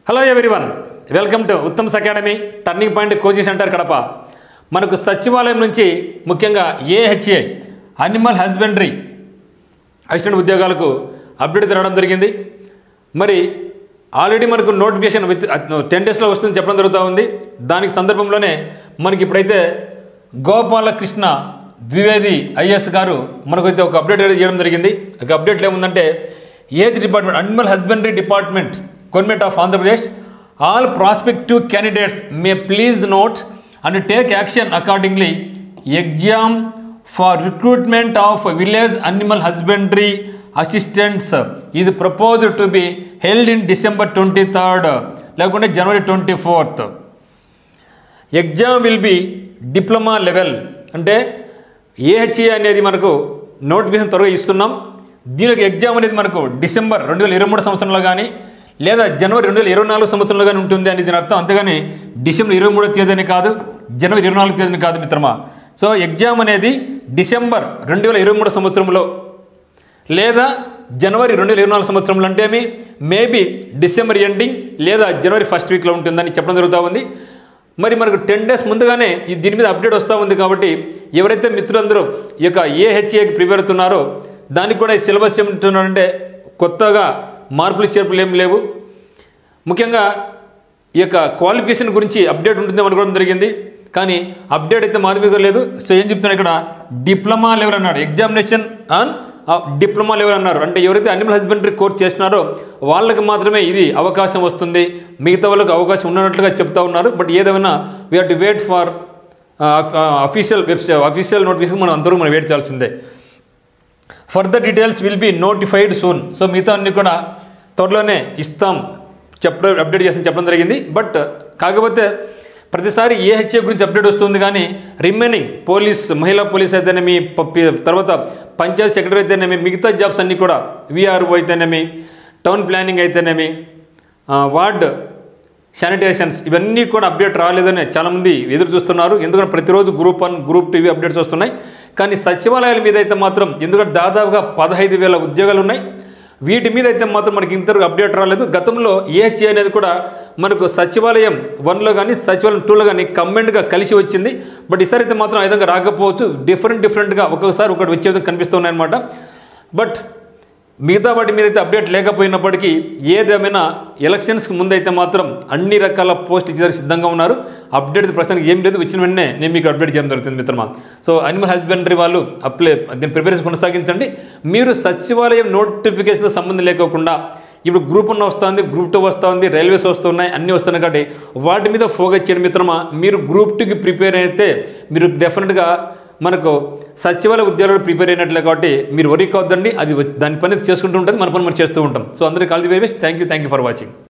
hello everyone welcome to Uttam's academy turning point coaching centre Kadapa మనకు సచివాలయం నుంచి ముఖ్యంగా ఏహెచ్ఏ అనిమల్ హస్బెండరీ అసిస్టెంట్ ఉద్యోగాలకు అప్డేట్ రావడం జరిగింది మరి ఆల్రెడీ మనకు నోటిఫికేషన్ విత్ టెన్ డేస్లో వస్తుందని చెప్పడం జరుగుతూ ఉంది దానికి సందర్భంలోనే మనకి ఇప్పుడైతే గోపాలకృష్ణ ద్వివేది ఐఎస్ గారు మనకైతే ఒక అప్డేట్ చేయడం జరిగింది ఒక అప్డేట్లో ఏముందంటే age department animal husbandry department government of Andhra Pradesh all prospective candidates may please note and take action accordingly exam for recruitment of village animal husbandry assistants ఇది propose to be held in December twenty third లేకుంటే January twenty fourth exam will be diploma level అంటే AHA అనేది మనకు notification త్వరగా ఇస్తున్నాం దీనికి exam అనేది మనకు డిసెంబర్ రెండు వేల ఇరవై మూడు సంవత్సరంలో కానీ లేదా జనవరి రెండు వేల ఇరవై నాలుగు సంవత్సరంలో కానీ ఉంటుంది అని దీని అర్థం అంతేగాని డిసెంబర్ ఇరవై మూడో తేదీ అని కాదు జనవరి ఇరవై నాలుగు తేదీని కాదు మిత్రమా సో ఎగ్జామ్ అనేది డిసెంబర్ రెండు వేల ఇరవై మూడు సంవత్సరంలో లేదా జనవరి రెండు వేల ఇరవై నాలుగు సంవత్సరంలో అంటే ఏమి మేబీ డిసెంబర్ ఎండింగ్ లేదా జనవరి ఫస్ట్ వీక్లో ఉంటుందని చెప్పడం జరుగుతూ ఉంది మరి మనకు టెన్ డేస్ ముందుగానే ఈ దీని మీద అప్డేట్ వస్తూ ఉంది కాబట్టి ఎవరైతే మిత్రులందరూ ఈ యొక్క ఏహెచ్ఏకి ప్రిపేర్ అవుతున్నారో దానికి కూడా ఈ సిలబస్ ఏమంటున్నారంటే కొత్తగా మార్పులు చేర్పులు ఏం లేవు ముఖ్యంగా ఈ యొక్క క్వాలిఫికేషన్ గురించి అప్డేట్ ఉంటుందేమో అనుకోవడం జరిగింది కానీ అప్డేట్ అయితే మాది మీద లేదు సో ఏం చెప్తున్నా ఇక్కడ డిప్లొమా లెవెల్ అన్నాడు ఎగ్జామినేషన్ ఆన్ డిప్లొమా లెవెల్ అన్నారు అంటే ఎవరైతే అనిమల్ హస్బెండరీ కోర్స్ చేస్తున్నారో వాళ్ళకి మాత్రమే ఇది అవకాశం వస్తుంది మిగతా వాళ్ళకి అవకాశం ఉన్నట్లుగా చెప్తా ఉన్నారు బట్ ఏదేమైనా we have to wait for official website official notification మనం అందరూ మనం వెయిట్ చేయాల్సిందే further details will be notified soon so మిగతా అన్ని కూడా త్వరలోనే ఇస్తాం చెప్పడం అప్డేట్ చేసి చెప్పడం జరిగింది బట్ కాకపోతే ప్రతిసారి ఏహెచ్ఏ గురించి అప్డేట్ వస్తుంది కానీ రిమైనింగ్ పోలీస్ మహిళా పోలీస్ అయితేనేమి ప- తర్వాత పంచాయత్ సెక్రటరీ అయితేనేమి మిగతా జాబ్స్ అన్నీ కూడా విఆర్ఓ అయితేనేమి టౌన్ ప్లానింగ్ అయితేనేమి ఆ, వార్డ్ శానిటేషన్స్ ఇవన్నీ కూడా అప్డేట్ రాలేదని చాలామంది ఎదురు చూస్తున్నారు ఎందుకంటే ప్రతిరోజు గ్రూప్ వన్ గ్రూప్ టూ ఇవి అప్డేట్స్ వస్తున్నాయి కానీ సచివాలయాల మీద అయితే మాత్రం ఎందుకంటే దాదాపుగా పదహైదు వేల ఉద్యోగాలు ఉన్నాయి వీటి మీద అయితే మాత్రం మనకి ఇంతవరకు అప్డేట్ రాలేదు గతంలో ఏహెచ్ఏ అనేది కూడా మనకు సచివాలయం వన్లో కానీ సచివాలయం టూలో కానీ కంబైన్డ్గా కలిసి వచ్చింది బట్ ఈసారి అయితే మాత్రం ఆ విధంగా రాకపోవచ్చు డిఫరెంట్ డిఫరెంట్గా ఒక్కొక్కసారి ఒకటి వచ్చే విధంగా కనిపిస్తున్నాయి అనమాట బట్ మిగతా వాటి మీద అయితే అప్డేట్ లేకపోయినప్పటికీ ఏదేమైనా ఎలక్షన్స్కి ముందైతే మాత్రం అన్ని రకాల పోస్ట్ ఇచ్చేదానికి సిద్ధంగా ఉన్నారు అప్డేట్ ప్రస్తుతానికి ఏం లేదు వచ్చిన వెంటనే నేను మీకు అప్డేట్ చేయడం జరుగుతుంది మిత్రమా సో అనిమల్ హస్బెండరీ వాళ్ళు అప్లై దీని ప్రిపరేషన్ కొనసాగించండి మీరు సచివాలయం నోటిఫికేషన్తో సంబంధం లేకోకుండా ఇప్పుడు గ్రూప్ వన్ వస్తుంది గ్రూప్ టూ వస్తుంది రైల్వేస్ వస్తున్నాయి అన్నీ వస్తున్నాయి కాబట్టి వాటి మీద ఫోకస్ చేయడం మిత్రమా మీరు గ్రూప్ టూకి ప్రిపేర్ అయితే మీరు డెఫినెట్గా మనకు సచివాలయ ఉద్యోగాలు ప్రిపేర్ అయినట్లే కాబట్టి మీరు వరీ కావద్దండి అది దాని పని చేసుకుంటూ ఉంటుంది మన పని మనం చేస్తూ ఉంటాం సో అందరికీ all the very best thank you thank you for watching